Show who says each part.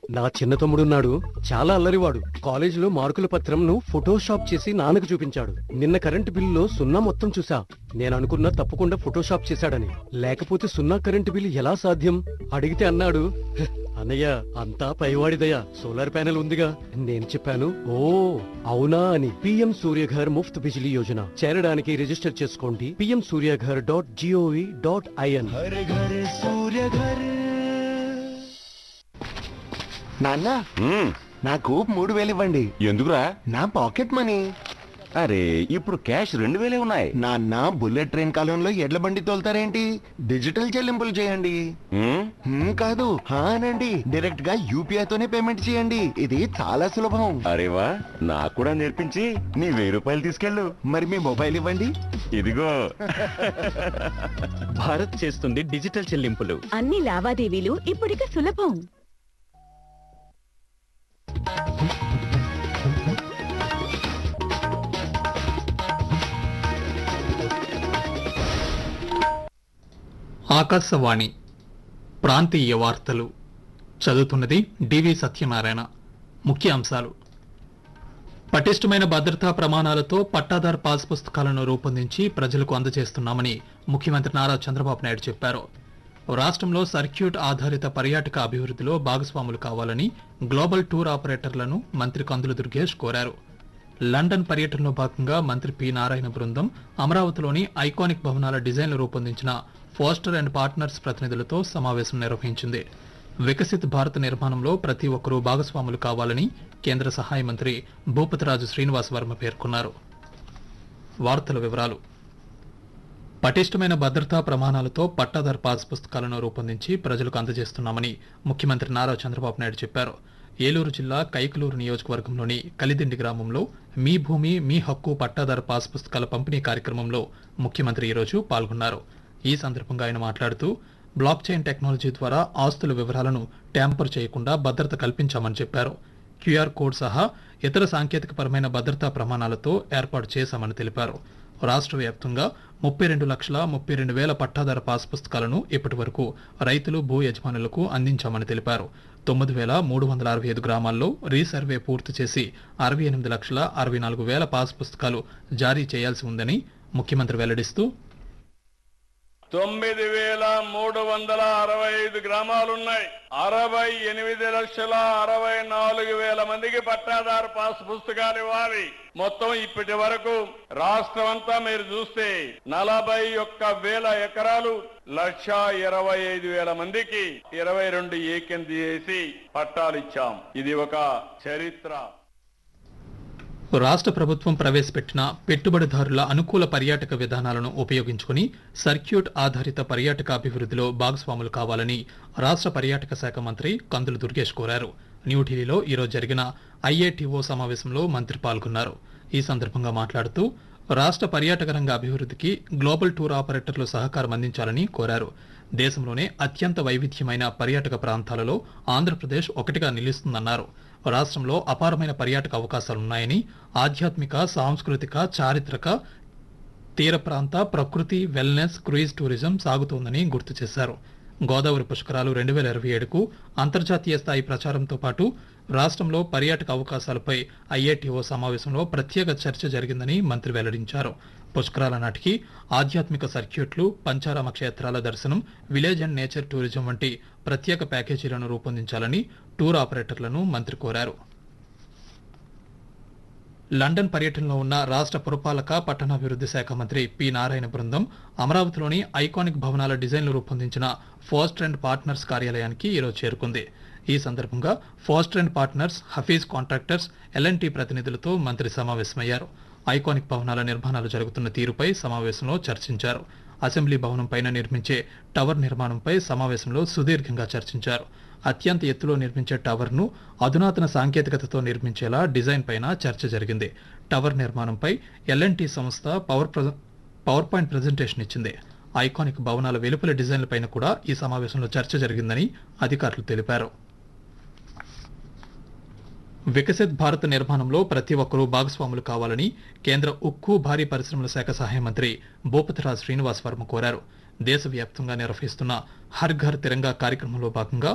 Speaker 1: నా చిన్న తమ్ముడున్నాడు చాలా అల్లరివాడు కాలేజీలో మార్కుల పత్రంను ఫోటోషాప్ చేసి నాన్నకు చూపించాడు నిన్న కరెంటు బిల్లులో సున్నా మొత్తం చూసా నేను అనుకున్నా తప్పకుండా ఫోటోషాప్ చేశాడని లేకపోతే సున్నా కరెంటు బిల్లు ఎలా సాధ్యం అడిగితే అన్నాడు "హ్, అన్నయ్య అంతా పైవాడిదయ్యా సోలార్ ప్యానెల్ ఉందిగా నేను చెప్పాను ఓ అవునా అని పిఎం సూర్యఘర్ ముఫ్త్ బిజిలీ యోజన చేరడానికి రిజిస్టర్ చేసుకోండి PM Surya Ghar dot GOV dot IN
Speaker 2: నాన్న
Speaker 3: మ్మ్.
Speaker 2: నాకు మూడు వేలు ఇవ్వండి
Speaker 3: ఎందుకురా
Speaker 2: నా పాకెట్ మనీ
Speaker 3: అరే ఇప్పుడు క్యాష్ రెండు వేలే ఉన్నాయి
Speaker 2: నాన్న బుల్లెట్ ట్రైన్ కాలంలో ఎడ్ల బండి తోలుతారేంటి డిజిటల్ చెల్లింపులు చేయండి
Speaker 3: మ్మ్?
Speaker 2: హ్మ్, కాదు హా అనండి డైరెక్ట్ గా యూపీఐ తోనే పేమెంట్ చేయండి ఇది చాలా సులభం
Speaker 3: అరే వా నాకు కూడా నేర్పించి నీ వెయ్యి రూపాయలు తీసుకెళ్ళు
Speaker 2: మరి మీ మొబైల్ ఇవ్వండి
Speaker 3: ఇదిగో
Speaker 4: భారత్ చేస్తుంది డిజిటల్ చెల్లింపులు
Speaker 5: అన్ని లావాదేవీలు ఇప్పుడిక సులభం
Speaker 6: ఆకాశవాణి ప్రాంతీయ వార్తలు చదువుతున్నది డివి సత్యనారాయణ ముఖ్య అంశాలు పటిష్టమైన భద్రతా ప్రమాణాలతో పట్టాదార్ పాస్ పుస్తకాలను రూపొందించి ప్రజలకు అందజేస్తున్నామని ముఖ్యమంత్రి నారా చంద్రబాబు నాయుడు చెప్పారు రాష్ట్రంలో సర్క్యూట్ ఆధారిత పర్యాటక అభివృద్ధిలో భాగస్వాములు కావాలని గ్లోబల్ టూర్ ఆపరేటర్లను మంత్రి కందుల దుర్గేష్ కోరారు లండన్ పర్యటనలో భాగంగా మంత్రి పి నారాయణ బృందం అమరావతిలోని ఐకానిక్ భవనాల డిజైన్లు రూపొందించిన ఫోస్టర్ అండ్ పార్ట్నర్స్ ప్రతినిధులతో సమావేశం నిర్వహించింది వికసిత్ భారత్ నిర్మాణంలో ప్రతి ఒక్కరూ భాగస్వాములు కావాలని కేంద్ర సహాయ మంత్రి భూపతిరాజు శ్రీనివాస్ వర్మ పేర్కొన్నారు వార్తల వివరాలు పటిష్టమైన భద్రతా ప్రమాణాలతో పట్టాదార్ పాస్ పుస్తకాలను రూపొందించి ప్రజలకు అందజేస్తున్నామని ముఖ్యమంత్రి నారా చంద్రబాబు నాయుడు చెప్పారు ఏలూరు జిల్లా కైకలూరు నియోజకవర్గంలోని కలిదిండి గ్రామంలో మీ భూమి మీ హక్కు పట్టాదార్ పాస్ పుస్తకాల పంపిణీ కార్యక్రమంలో ముఖ్యమంత్రి ఈరోజు పాల్గొన్నారు ఈ సందర్భంగా ఆయన మాట్లాడుతూ బ్లాక్ చైన్ టెక్నాలజీ ద్వారా ఆస్తుల వివరాలను ట్యాంపర్ చేయకుండా భద్రత కల్పించామని చెప్పారు క్యూఆర్ కోడ్ సహా ఇతర సాంకేతికపరమైన భద్రతా ప్రమాణాలతో ఏర్పాటు చేశామని తెలిపారు రాష్ట్ర వ్యాప్తంగా ముప్పై రెండు లక్షల ముప్పై రెండు వేల పట్టాదార పాస్ పుస్తకాలను ఇప్పటి వరకు రైతులు భూ యజమానులకు అందించామని తెలిపారు తొమ్మిది వేల మూడు వందల అరవై ఐదు గ్రామాల్లో రీసర్వే పూర్తి చేసి అరవై ఎనిమిది లక్షల అరవై నాలుగు వేల పాస్ పుస్తకాలు జారీ చేయాల్సి ఉందని ముఖ్యమంత్రి వెల్లడిస్తూ
Speaker 7: తొమ్మిది వేల మూడు వందల అరవై ఐదు గ్రామాలున్నాయి అరవై ఎనిమిది లక్షల అరవై నాలుగు వేల మందికి పట్టాదారు పాస్ పుస్తకాలు ఇవ్వాలి మొత్తం ఇప్పటి వరకు రాష్ట్రం అంతా మీరు చూస్తే నలభై ఒక్క వేల ఎకరాలు లక్ష ఇరవై ఐదు వేల మందికి ఇరవై రెండు ఏకెంది చేసి పట్టాలు ఇచ్చాం ఇది ఒక చరిత్ర
Speaker 6: రాష్ట్ర ప్రభుత్వం ప్రవేశపెట్టిన పెట్టుబడిదారుల అనుకూల పర్యాటక విధానాలను ఉపయోగించుకుని సర్క్యూట్ ఆధారిత పర్యాటక అభివృద్ధిలో భాగస్వాములు కావాలని రాష్ట్ర పర్యాటక శాఖ మంత్రి కందులు దుర్గేష్ కోరారు న్యూఢిల్లీలో ఈరోజు జరిగిన ఐఏటీఓ సమావేశంలో మంత్రి పాల్గొన్నారు ఈ సందర్భంగా మాట్లాడుతూ రాష్ట్ర పర్యాటక రంగ అభివృద్ధికి గ్లోబల్ టూర్ ఆపరేటర్లు సహకారం అందించాలని కోరారు దేశంలోనే అత్యంత వైవిధ్యమైన పర్యాటక ప్రాంతాలలో ఆంధ్రప్రదేశ్ ఒకటిగా నిలుస్తుందన్నారు రాష్ట్రంలో అపారమైన పర్యాటక అవకాశాలున్నాయని ఆధ్యాత్మిక సాంస్కృతిక చారిత్రక తీర ప్రాంత ప్రకృతి వెల్నెస్ క్రూయిజ్ టూరిజం సాగుతోందని గుర్తు చేశారు గోదావరి పుష్కరాలు రెండు వేల ఇరవై ఏడుకు అంతర్జాతీయ స్థాయి ప్రచారంతో పాటు రాష్ట్రంలో పర్యాటక అవకాశాలపై ఐఏటీఓ సమావేశంలో ప్రత్యేక చర్చ జరిగిందని మంత్రి వెల్లడించారు పుష్కరాల నాటికి ఆధ్యాత్మిక సర్క్యూట్లు పంచారామ క్షేత్రాల దర్శనం విలేజ్ అండ్ నేచర్ టూరిజం వంటి ప్రత్యేక ప్యాకేజీలను రూపొందించాలని టూర్ ఆపరేటర్లను మంత్రి కోరారు లండన్ పర్యటనలో ఉన్న రాష్ట్ర పురపాలక పట్టణాభివృద్ధి శాఖ మంత్రి పి నారాయణ బృందం అమరావతిలోని ఐకానిక్ భవనాల డిజైన్లు రూపొందించిన ఫోస్టర్ అండ్ పార్ట్నర్స్ కార్యాలయానికి ఈరోజు చేరుకుంది ఈ సందర్భంగా Foster and partners Hafeez contractors L and T ప్రతినిధులతో మంత్రి సమావేశమయ్యారు ఐకానిక్ భవనాల నిర్మాణాలు జరుగుతున్న తీరుపై సమావేశంలో చర్చించారు అసెంబ్లీ భవనం పైన నిర్మించే టవర్ నిర్మాణంపై సమావేశంలో సుదీర్ఘంగా చర్చించారు అత్యంత ఎత్తులో నిర్మించే టవర్ను అధునాతన సాంకేతికతతో నిర్మించేలా డిజైన్ పైన చర్చ జరిగింది టవర్ నిర్మాణంపై ఎల్ఎన్టీ సంస్థ పవర్ ప్ర- పవర్ పాయింట్ ప్రజెంటేషన్ ఇచ్చింది ఐకానిక్ భవనాల వెలుపల డిజైన్లపైన కూడా ఈ సమావేశంలో చర్చ జరిగిందని అధికారులు తెలిపారు వికసిత్ భారత్ నిర్మాణంలో ప్రతి ఒక్కరూ భాగస్వాములు కావాలని కేంద్ర ఉక్కు భారీ పరిశ్రమల శాఖ సహాయ మంత్రి భూపతిరాజ్ శ్రీనివాస్ వర్మ కోరారు దేశవ్యాప్తంగా నిర్వహిస్తున్న హర్ ఘర్ తిరంగా కార్యక్రమంలో భాగంగా